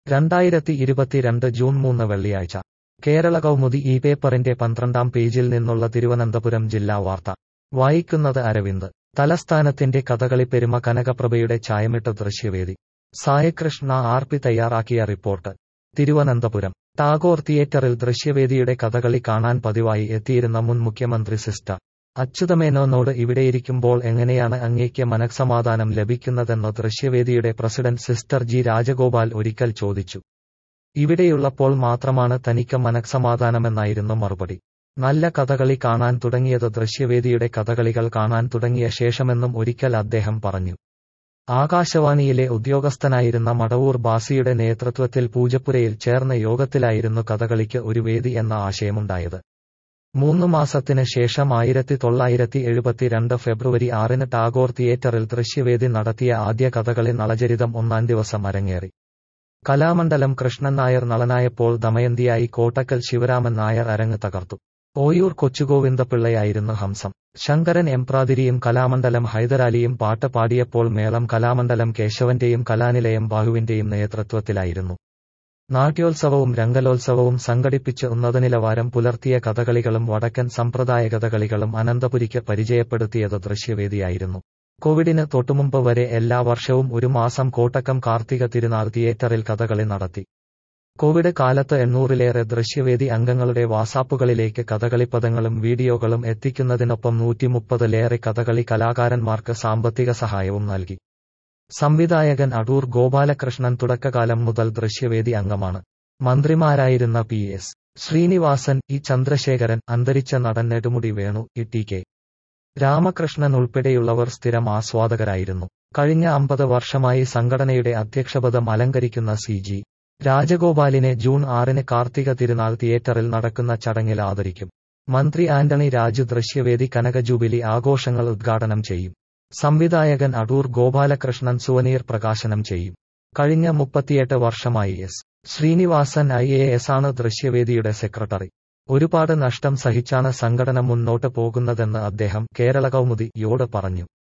രണ്ടായിരത്തി ഇരുപത്തിരണ്ട് ജൂൺ മൂന്ന് വെള്ളിയാഴ്ച കേരള കൗമുദി ഈ പേപ്പറിന്റെ പന്ത്രണ്ടാം പേജിൽ നിന്നുള്ള തിരുവനന്തപുരം ജില്ലാ വാർത്ത വായിക്കുന്നത് അരവിന്ദ് തലസ്ഥാനത്തിന്റെ കഥകളി പെരുമ കനകപ്രഭയുടെ ചായമിട്ട ദൃശ്യവേദി സായകൃഷ്ണ ആർ പി തയ്യാറാക്കിയ റിപ്പോർട്ട് തിരുവനന്തപുരം ടാഗോർ തിയേറ്ററിൽ ദൃശ്യവേദിയുടെ കഥകളി കാണാൻ പതിവായി എത്തിയിരുന്ന മുൻ മുഖ്യമന്ത്രി സിസ്റ്റർ അച്യുതമേനോനോട് ഇവിടെയിരിക്കുമ്പോൾ എങ്ങനെയാണ് അങ്ങേക്ക് മനഃസമാധാനം ലഭിക്കുന്നതെന്ന് ദൃശ്യവേദിയുടെ പ്രസിഡന്റ് സിസ്റ്റർ ജി രാജഗോപാൽ ഒരിക്കൽ ചോദിച്ചു ഇവിടെയുള്ളപ്പോൾ മാത്രമാണ് തനിക്ക് മനഃസമാധാനമെന്നായിരുന്നു മറുപടി നല്ല കഥകളി കാണാൻ തുടങ്ങിയത് ദൃശ്യവേദിയുടെ കഥകളികൾ കാണാൻ തുടങ്ങിയ ശേഷമെന്നും ഒരിക്കൽ അദ്ദേഹം പറഞ്ഞു ആകാശവാണിയിലെ ഉദ്യോഗസ്ഥനായിരുന്ന മടവൂർ ബാസിയുടെ നേതൃത്വത്തിൽ പൂജപ്പുരയിൽ ചേർന്ന യോഗത്തിലായിരുന്നു കഥകളിക്ക് ഒരു വേദി എന്ന ആശയമുണ്ടായത് മൂന്നു മാസത്തിന് ശേഷം ആയിരത്തി തൊള്ളായിരത്തി എഴുപത്തിരണ്ട് ഫെബ്രുവരി ആറിന് ടാഗോർ തിയേറ്ററിൽ ദൃശ്യവേദി നടത്തിയ ആദ്യ കഥകളി നളചരിതം ഒന്നാം ദിവസം അരങ്ങേറി കലാമണ്ഡലം കൃഷ്ണൻ നായർ നളനായപ്പോൾ ദമയന്തിയായി കോട്ടക്കൽ ശിവരാമൻ നായർ അരങ്ങ് തകർത്തു ഓയൂർ കൊച്ചുഗോവിന്ദപിള്ളയായിരുന്നു ഹംസം ശങ്കരൻ എംപ്രാതിരിയും കലാമണ്ഡലം ഹൈദരാലിയും പാട്ട് പാടിയപ്പോൾ മേളം കലാമണ്ഡലം കേശവന്റെയും കലാനിലയം ബാഹുവിന്റെയും നേതൃത്വത്തിലായിരുന്നു നാട്യോത്സവവും രംഗലോത്സവവും സംഘടിപ്പിച്ച് ഉന്നതനിലവാരം പുലർത്തിയ കഥകളികളും വടക്കൻ സമ്പ്രദായ കഥകളികളും അനന്തപുരിക്ക് പരിചയപ്പെടുത്തിയത് ദൃശ്യവേദിയായിരുന്നു കോവിഡിന് തൊട്ടുമുമ്പ് വരെ എല്ലാ വർഷവും ഒരു മാസം കോട്ടക്കം കാർത്തിക തിരുനാൾ തിയേറ്ററിൽ കഥകളി നടത്തി കോവിഡ് കാലത്ത് എണ്ണൂറിലേറെ ദൃശ്യവേദി അംഗങ്ങളുടെ വാട്സാപ്പുകളിലേക്ക് കഥകളിപ്പദങ്ങളും വീഡിയോകളും എത്തിക്കുന്നതിനൊപ്പം നൂറ്റിമുപ്പതിലേറെ കഥകളി കലാകാരന്മാർക്ക് സാമ്പത്തിക സഹായവും നൽകി സംവിധായകൻ അടൂർ ഗോപാലകൃഷ്ണൻ തുടക്കകാലം മുതൽ ദൃശ്യവേദി അംഗമാണ് മന്ത്രിമാരായിരുന്ന P S Sreenivasan E Chandrasekharan അന്തരിച്ച നടൻ Nedumudi Venu E T K Ramakrishnan ഉൾപ്പെടെയുള്ളവർ സ്ഥിരം ആസ്വാദകരായിരുന്നു കഴിഞ്ഞ അമ്പത് വർഷമായി സംഘടനയുടെ അധ്യക്ഷപദം അലങ്കരിക്കുന്ന സി ജി രാജഗോപാലിനെ ജൂൺ ആറിന് കാർത്തിക തിരുനാൾ തിയേറ്ററിൽ നടക്കുന്ന ചടങ്ങിൽ ആദരിക്കും മന്ത്രി ആന്റണി രാജു ദൃശ്യവേദി കനക ജൂബിലി ആഘോഷങ്ങൾ ഉദ്ഘാടനം ചെയ്യും സംവിധായകൻ അടൂർ ഗോപാലകൃഷ്ണൻ സുവനീർ പ്രകാശനം ചെയ്യും കഴിഞ്ഞ മുപ്പത്തിയെട്ട് വർഷമായി S Sreenivasan I A S ആണ് ദൃശ്യവേദിയുടെ സെക്രട്ടറി ഒരുപാട് നഷ്ടം സഹിച്ചാണ് സംഘടന മുന്നോട്ട് പോകുന്നതെന്ന് അദ്ദേഹം കേരള കൗമുദിയോട് പറഞ്ഞു